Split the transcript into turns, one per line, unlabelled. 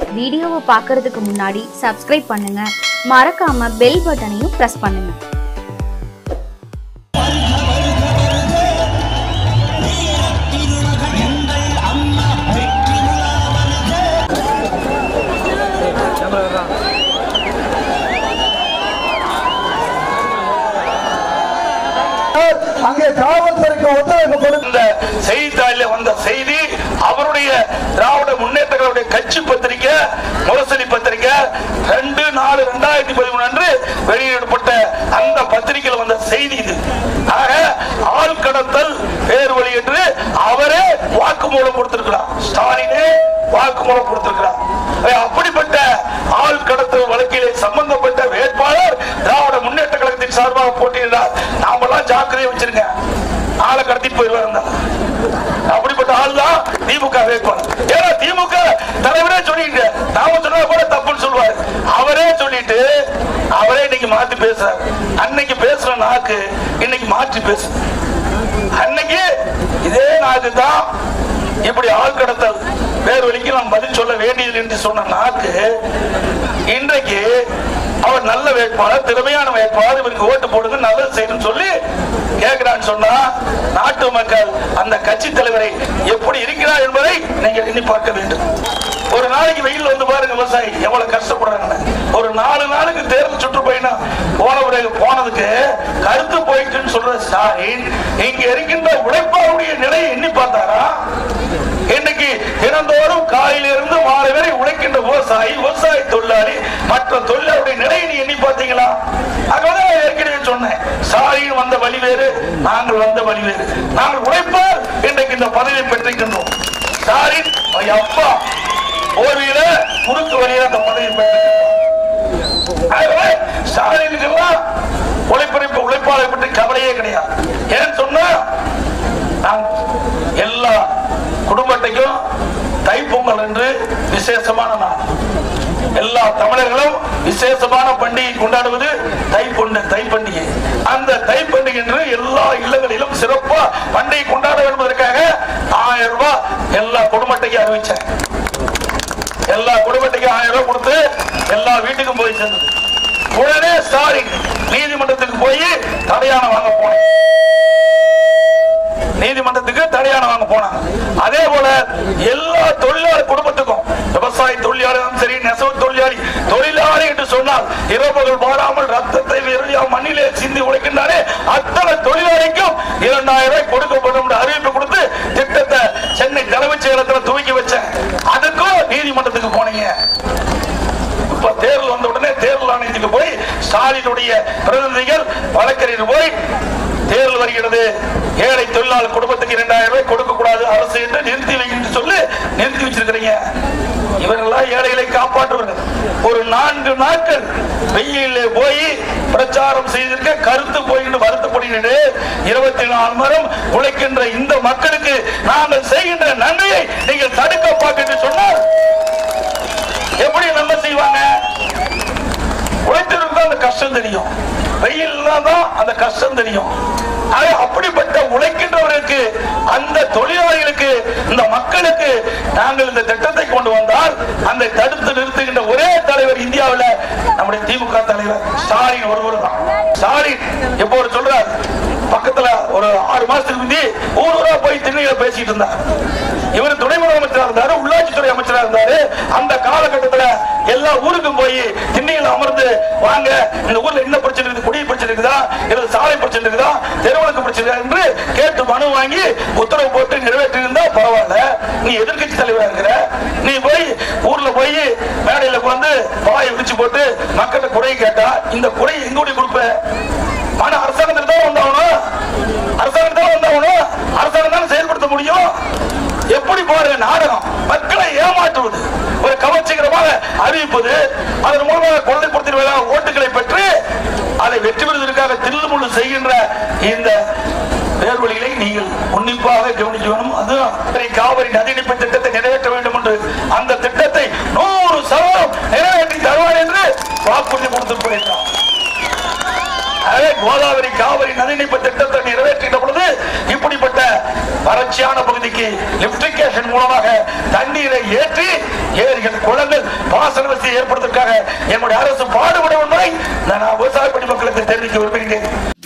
வீடியோவை பார்க்கறதுக்கு முன்னாடி சப்ஸ்கிரைப் பண்ணுங்க மறக்காம பெல் பட்டனையும் பிரஸ் பண்ணுங்க
அங்கே காவல்துறைக்கு ஒத்துழைப்பு கொடுக்க
இந்த செய்தித்தாளில் வந்த செய்தி அவருடைய திராவிட முன்னேற்ற கழகத்துடைய கட்சி பத்திரிக்கை முரசொலி பத்திரிக்கை ரெண்டு நாலு ரெண்டாயிரத்தி பதிமூணு அன்று வெளியிடப்பட்ட அந்த பத்திரிகையில் வந்த செய்தி இது ஆக ஆள் கடத்தல் பேர் வழி என்று அவரே வாக்குமூலம் கொடுத்திருக்கிறார் ஸ்டாலினே வாக்குமூலம் கொடுத்திருக்கிறார் ஆக, அப்படிப்பட்ட ஆள் கடத்தல் வழக்கிலே சம்பந்தப்பட்ட வேட்பாளர் திராவிட முன்னேற்ற கழகத்தின் சார்பாக போட்டியிடுறார் நாமெல்லாம் ஜாக்கிரதை வச்சிருங்க ஆளை கடத்திட்டு போயிருவாங்க அப்படிப்பட்ட ஆள் தான் திமுக வேட்பாளர் ஏன்னா திமுக தலைவரே சொல்லிட்டு நாம சொன்னா கூட தப்புன்னு சொல்லுவாரு அவரே சொல்லிட்டு அவரே இன்னைக்கு மாத்தி பேசுறாரு அன்னைக்கு பேசுற நாக்கு இன்னைக்கு மாற்றி பேசு அன்னைக்கு இதே நாக்கு தான் இப்படி ஆள் கடத்தல் வேறு வழிக்கு நாம் பதில் சொல்ல வேண்டியது என்று சொன்ன நாக்கு இன்றைக்கு அவர் நல்ல வேட்பாளர் திறமையான வேட்பாளர் இவருக்கு ஓட்டு போடுங்க நல்லது செய்யணும்னு சொல்லி கேட்கிறான்னு சொன்னா நாட்டு மக்கள் அந்த கட்சி தலைவரை எப்படி இருக்கிறார் என்பதை நீங்கள் எண்ணி பார்க்க வேண்டும் ஒரு நாளைக்கு வெயில் வந்து பாருங்க விவசாயி எவ்வளவு கஷ்டப்படுறாங்க ஒரு நாலு நாளுக்கு தேர்தல் சுற்றுப்பயணம் போன பிறகு போனதுக்கு கருத்து போயிட்டுன்னு சொல்ற ஸ்டாலின் இங்க இருக்கின்ற உழைப்பாளருடைய நிலையை எண்ணி பார்த்தாரா இன்னைக்கு தினந்தோறும் காலையிலிருந்து மாலை வரை உழைக்கின்ற விவசாயி விவசாய தொழிலாளி மற்ற தொழிலாளருடைய நிலையை நீ எண்ணி பார்த்தீங்களா அங்கதான் நான் ஏற்கனவே சொன்னேன் ஸ்டாலின் வந்த வழி வேறு நாங்கள் வந்த வழி வேறு நாங்கள் உழைப்பால் இன்றைக்கு இந்த பதவியை பெற்றிருக்கின்றோம் ஸ்டாலின் ஐயா, அப்பா ஓர்வியில குறுக்கு வழியில அந்த பதவியை பெற்றிருக்கின்றோம் ஆகவே ஸ்டாலினுக்கெல்லாம் உழைப்பறிப்பு உழைப்பாளரை பற்றி கவலையே கிடையாது ஏன்னு சொன்னா நான் எல்லா குடும்பத்தையும் தைப்பொங்கல் என்று விசேஷமான நாள் எல்லா தமிழர்களும் விசேஷமான பண்டிகை கொண்டாடுவது தைப்பொண்டு தைப்பண்டிகை அந்த தைப்பண்டிகை என்று எல்லா இல்லங்களிலும் சிறப்பா பண்டிகை கொண்டாட என்பதற்காக ஆயிரம் ரூபாய் எல்லா குடும்பத்தையும் அறிவிச்சேன் எல்லா குடும்பத்துக்கும் ஆயிரம் ரூபாய் கொடுத்து எல்லா வீட்டுக்கும் போய் சேர்ந்தது உடனே ஸ்டாலின் நீதிமன்றத்துக்கு போய் தடையான வாங்க போனேன் நீதிமன்றத்துக்கு தடையான வாங்க போனாங்க அதே போல எல்லா தொழிலாளர் குடும்பத்துக்கும் விவசாய தொழிலாளியும் சரி நெசவு தொழிலாளி தொழிலாளி என்று சொன்னால் இரவுகள் பாராமல் ரத்தத்தை விரலியா மண்ணிலே சிந்தி உழைக்கின்றாரே அத்தனை தொழிலாளிக்கும் இரண்டாயிரம் ரூபாய் கொடுக்கப்படும் என்று அறிவிப்பு கொடுத்து திட்டத்தை சென்னை தலைமைச் செயலகத்தில் துவக்கி வச்சேன் அதுக்கும் நீதிமன்றத்துக்கு போனீங்க இப்ப தேர்தல் வந்த உடனே தேர்தல் ஆணையத்துக்கு போய் ஸ்டாலினுடைய பிரதிநிதிகள் வழக்கறிஞர் போய் தேர்தல் வருகிறது ஏழை தொழிலாளர் குடும்பத்துக்கு இரண்டாயிரம் ரூபாய் கொடுக்க கூடாது அரசு என்று நிறுத்தி வைக்கின்ற சொல்லி நிறுத்தி வச்சிருக்கிறீங்க இவர்கள்லாம் ஏழைகளை காப்பாற்றுவார்கள் ஒரு நான்கு நாட்கள் வெயிலே போய் பிரச்சாரம் செய்திருக்க கருத்து போயிட்டு வருத்தப்படுகிறது இருபத்தி நாலு மரம் உழைக்கின்ற இந்த மக்களுக்கு நாங்கள் செய்கின்ற நன்மையை நீங்கள் தடுக்க பார்க்க சொன்னால் எப்படி நம்ம செய்வாங்க உழைத்தவருக்கு தான் அந்த கஷ்டம் தெரியும் வெயில்னா தான் அந்த கஷ்டம் தெரியும் ஆக அப்படிப்பட்ட உழைக்கின்றவர்களுக்கு அந்த தொழிலாளிகளுக்கு இந்த மக்களுக்கு நாங்கள் இந்த திட்டத்தை கொண்டு வந்தால் அந்த தடுத்து நிறுத்துகின்ற ஒரே தலைவர் இந்தியாவில் நம்முடைய திமுக தலைவர் ஸ்டாலின் ஒருவர் தான் ஸ்டாலின் இப்போ ஒரு சொல்றார் பக்கத்துல ஒரு ஆறு மாசத்துக்கு முந்தி ஊர் ஊரா போய் திண்ணையில பேசிட்டு இருந்தார் இவர் துணை முதலமைச்சரா இருந்தாரு உள்ளாட்சித்துறை அமைச்சரா இருந்தாரு அந்த காலகட்டத்துல எல்லா ஊருக்கும் போய் திண்ணையில அமர்ந்து வாங்க இந்த ஊர்ல என்ன பிரச்சனை இருக்குது குடி பிரச்சனை இருக்குதா இல்ல சாலை பிரச்சனை இருக்குதா தெருவழக்கு பிரச்சனை இருக்குதா என்று கேட்டு மனு வாங்கி உத்தரவு போட்டு நிறைவேற்றி இருந்தா பரவாயில்ல நீ எதிர்க்கட்சி தலைவரா இருக்கிற நீ போய் ஊர்ல போய் மேடையில வந்து வாயை விரிச்சு போட்டு மக்கள்கிட்ட குறை கேட்டா இந்த குறை எங்கூடி கொடுப்ப ஆனா அரசாங்கத்தில் தான் வந்தாகணும் அரசாங்கம் தான் வந்தாகணும் அரசாங்கம் தான் செயல்படுத்த முடியும் எப்படி பாருங்க நாடகம் மக்களை ஏமாற்றுவது ஒரு கவர்ச்சிகரமாக அறிவிப்பது அதன் மூலமாக கொள்ளைப்படுத்தின ஓட்டுகளை பெற்று அதை வெற்றி பெறுவதற்காக தில்லுமுள்ளு செய்கின்ற இந்த பேர்வழிகளை நீங்கள் உன்னிப்பாக கவனிக்க வேண்டும் அதுவும் காவிரி நதிநீப்பு திட்டத்தை நிறைவேற்ற வேண்டும் என்று அந்த திட்டத்தை நூறு சதவீதம் நிறைவேற்றி தருவார் என்று வாக்குறுதி கொடுத்து போயிருந்தார் அதே கோதாவரி காவிரி நதிநீப்பு திட்டத்தை நிறைவேற்றின பொழுது இப்படிப்பட்ட வறட்சியான பகுதிக்கு லிப்டிகேஷன் மூலமாக தண்ணீரை ஏற்றி ஏரிகள் குளங்கள் பாசன வசதியை ஏற்படுத்துவதற்காக என்னுடைய அரசு பாடுபடும் என்பதை நான் விவசாய மக்களுக்கு தெரிவிக்க விரும்புகிறேன்